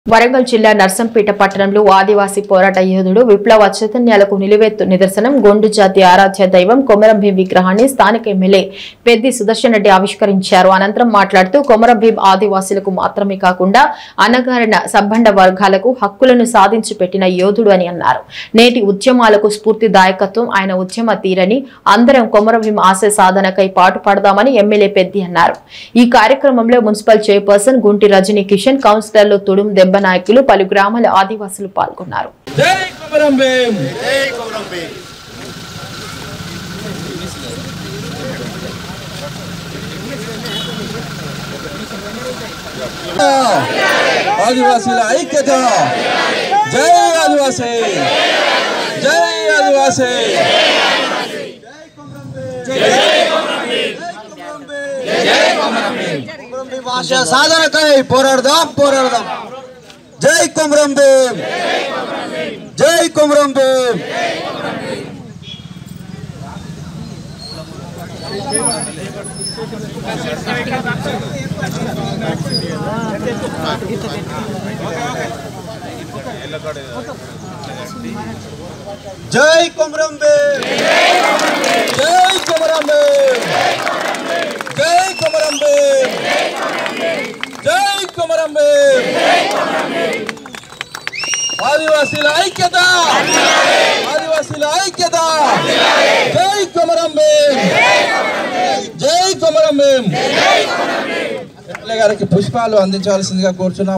వరంగల్ జిల్లా నర్సంపేట పట్టణంలో ఆదివాసీ పోరాట యోధుడు విప్లవ చైతన్యాలకు నిలువెత్తు నిదర్శనం గొండు జాతి ఆరాధ్య దైవం కొమరంభీం విగ్రహాన్ని స్థానిక ఎమ్మెల్యే పెద్ది సుదర్శన్ రెడ్డి ఆవిష్కరించారు అనంతరం మాట్లాడుతూ కొమరంభీం ఆదివాసీలకు మాత్రమే కాకుండా అణగారిన సబ్బండ వర్గాలకు హక్కులను సాధించి పెట్టిన యోధుడు అని అన్నారు నేటి ఉద్యమాలకు స్ఫూర్తిదాయకత్వం ఆయన ఉద్యమ తీరని అందరం కొమరంభీం ఆశయ సాధనకై పాటుపడదామని ఎమ్మెల్యే పెద్ది అన్నారు ఈ కార్యక్రమంలో మున్సిపల్ చైర్పర్సన్ గుంటి రజనీ కిషన్ కౌన్సిలర్లు తుడుం దెబ్బ నాయకులు పలు గ్రామాల ఆదివాసులు పాల్గొన్నారు జై కొమరం భీం ఆదివాసీల ఐక్యత జై ఆదివాసీ జై ఆదివాసీ భాష సాధనకై పోరాడదాం పోరాడదాం జై కుమరం భీమ్ జై కుమరం భీమ్ జై కుమరం భీమ్ జై కొమరం భీం జై కొమరం భీం జై కొమరం భీం ఆదివాసీల ఐక్యత ఆదివాసీల ఐక్యత జై కొమరం భీం జై కొమరం భీం ఎమ్మెల్యే గారికి పుష్పాలు అందించవలసిందిగా కోరుచున్నాం